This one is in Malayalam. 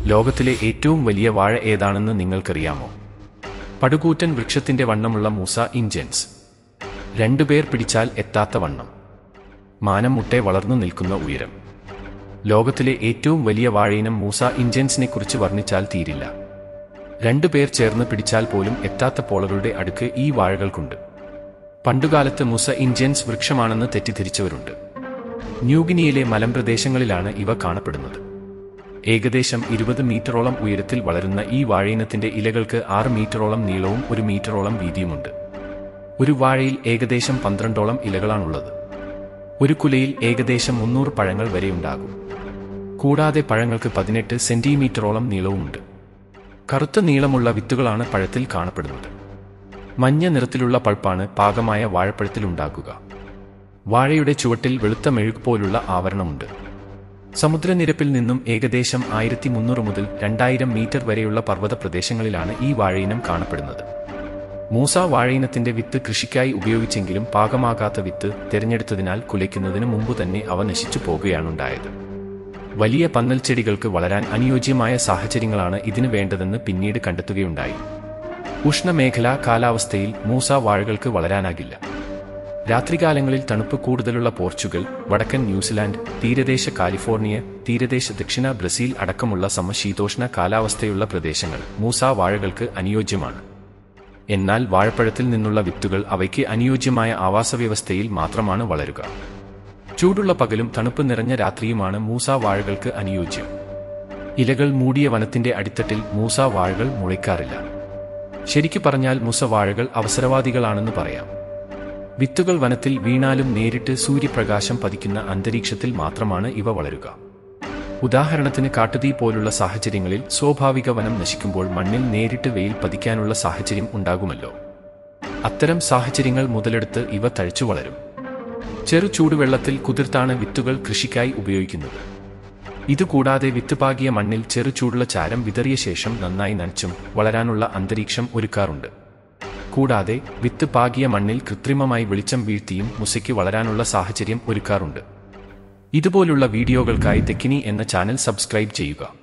ലോകത്തിലെ ഏറ്റവും വലിയ വാഴ ഏതാണെന്ന് നിങ്ങൾക്കറിയാമോ പടുകൂറ്റൻ വൃക്ഷത്തിന്റെ വണ്ണമുള്ള മൂസ ഇഞ്ചൻസ് രണ്ടുപേർ പിടിച്ചാൽ എത്താത്ത വണ്ണം മാനം മുട്ടെ വളർന്നു നിൽക്കുന്ന ഉയരം ലോകത്തിലെ ഏറ്റവും വലിയ വാഴയിനം മൂസ ഇഞ്ചൻസിനെ കുറിച്ച് വർണ്ണിച്ചാൽ തീരില്ല രണ്ടുപേർ ചേർന്ന് പിടിച്ചാൽ പോലും എത്താത്ത പോളകളുടെ അടുക്ക് ഈ വാഴകൾക്കുണ്ട് പണ്ടുകാലത്ത് മുസ ഇഞ്ചൻസ് വൃക്ഷമാണെന്ന് തെറ്റിദ്ധരിച്ചവരുണ്ട് ന്യൂഗിനിയിലെ മലമ്പ്രദേശങ്ങളിലാണ് ഇവ കാണപ്പെടുന്നത് ഏകദേശം ഇരുപത് മീറ്ററോളം ഉയരത്തിൽ വളരുന്ന ഈ വാഴയിനത്തിന്റെ ഇലകൾക്ക് ആറ് മീറ്ററോളം നീളവും ഒരു മീറ്ററോളം വീതിയുമുണ്ട് ഒരു വാഴയിൽ ഏകദേശം പന്ത്രണ്ടോളം ഇലകളാണുള്ളത് ഒരു കുലയിൽ ഏകദേശം മുന്നൂറ് പഴങ്ങൾ വരെയുണ്ടാകും കൂടാതെ പഴങ്ങൾക്ക് പതിനെട്ട് സെന്റിമീറ്ററോളം നീളവുമുണ്ട് കറുത്ത നീളമുള്ള വിത്തുകളാണ് പഴത്തിൽ കാണപ്പെടുന്നത് മഞ്ഞ നിറത്തിലുള്ള പൾപ്പാണ് പാകമായ വാഴപ്പഴത്തിലുണ്ടാക്കുക വാഴയുടെ ചുവട്ടിൽ വെളുത്ത മെഴുക് പോലുള്ള ആവരണമുണ്ട് സമുദ്രനിരപ്പിൽ നിന്നും ഏകദേശം ആയിരത്തി മുന്നൂറ് മുതൽ രണ്ടായിരം മീറ്റർ വരെയുള്ള പർവ്വത പ്രദേശങ്ങളിലാണ് ഈ വാഴയിനം കാണപ്പെടുന്നത് മൂസ വാഴയിനത്തിന്റെ വിത്ത് കൃഷിക്കായി ഉപയോഗിച്ചെങ്കിലും പാകമാകാത്ത വിത്ത് തിരഞ്ഞെടുത്തതിനാൽ കുലയ്ക്കുന്നതിന് മുമ്പ് തന്നെ അവ നശിച്ചു പോകുകയാണുണ്ടായത് വലിയ പന്നൽ ചെടികൾക്ക് വളരാൻ അനുയോജ്യമായ സാഹചര്യങ്ങളാണ് ഇതിനു വേണ്ടതെന്ന് പിന്നീട് കണ്ടെത്തുകയുണ്ടായി ഉഷ്ണമേഖലാ കാലാവസ്ഥയിൽ മൂസ വാഴകൾക്ക് വളരാനാകില്ല രാത്രികാലങ്ങളിൽ തണുപ്പ് കൂടുതലുള്ള പോർച്ചുഗൽ വടക്കൻ ന്യൂസിലാൻഡ് തീരദേശ കാലിഫോർണിയ തീരദേശ ദക്ഷിണ ബ്രസീൽ അടക്കമുള്ള സമശീതോഷ്ണ കാലാവസ്ഥയുള്ള പ്രദേശങ്ങൾ മൂസ വാഴകൾക്ക് അനുയോജ്യമാണ് എന്നാൽ വാഴപ്പഴത്തിൽ നിന്നുള്ള വിത്തുകൾ അവയ്ക്ക് അനുയോജ്യമായ ആവാസവ്യവസ്ഥയിൽ മാത്രമാണ് വളരുക ചൂടുള്ള പകലും തണുപ്പ് നിറഞ്ഞ രാത്രിയുമാണ് മൂസ വാഴകൾക്ക് അനുയോജ്യം ഇലകൾ മൂടിയ വനത്തിന്റെ അടിത്തട്ടിൽ മൂസ വാഴകൾ മുളയ്ക്കാറില്ല ശരിക്കു പറഞ്ഞാൽ മുസവാഴകൾ അവസരവാദികളാണെന്ന് പറയാം വിത്തുകൾ വനത്തിൽ വീണാലും നേരിട്ട് സൂര്യപ്രകാശം പതിക്കുന്ന അന്തരീക്ഷത്തിൽ മാത്രമാണ് ഇവ വളരുക ഉദാഹരണത്തിന് കാട്ടുതീ പോലുള്ള സാഹചര്യങ്ങളിൽ സ്വാഭാവിക വനം നശിക്കുമ്പോൾ മണ്ണിൽ നേരിട്ട് വെയിൽ പതിക്കാനുള്ള സാഹചര്യം ഉണ്ടാകുമല്ലോ അത്തരം സാഹചര്യങ്ങൾ മുതലെടുത്ത് ഇവ തഴച്ചു വളരും ചെറു ചൂടുവെള്ളത്തിൽ കുതിർത്താണ് വിത്തുകൾ കൃഷിക്കായി ഉപയോഗിക്കുന്നത് ഇതുകൂടാതെ വിത്ത് പാകിയ മണ്ണിൽ ചെറു ചൂടുള്ള ചാരം വിതറിയ ശേഷം നന്നായി നനച്ചും വളരാനുള്ള അന്തരീക്ഷം ഒരുക്കാറുണ്ട് കൂടാതെ വിത്ത് പാകിയ മണ്ണിൽ കൃത്രിമമായി വെളിച്ചം വീഴ്ത്തിയും മുസയ്ക്ക് വളരാനുള്ള സാഹചര്യം ഒരുക്കാറുണ്ട് ഇതുപോലുള്ള വീഡിയോകൾക്കായി തെക്കിനി എന്ന ചാനൽ സബ്സ്ക്രൈബ് ചെയ്യുക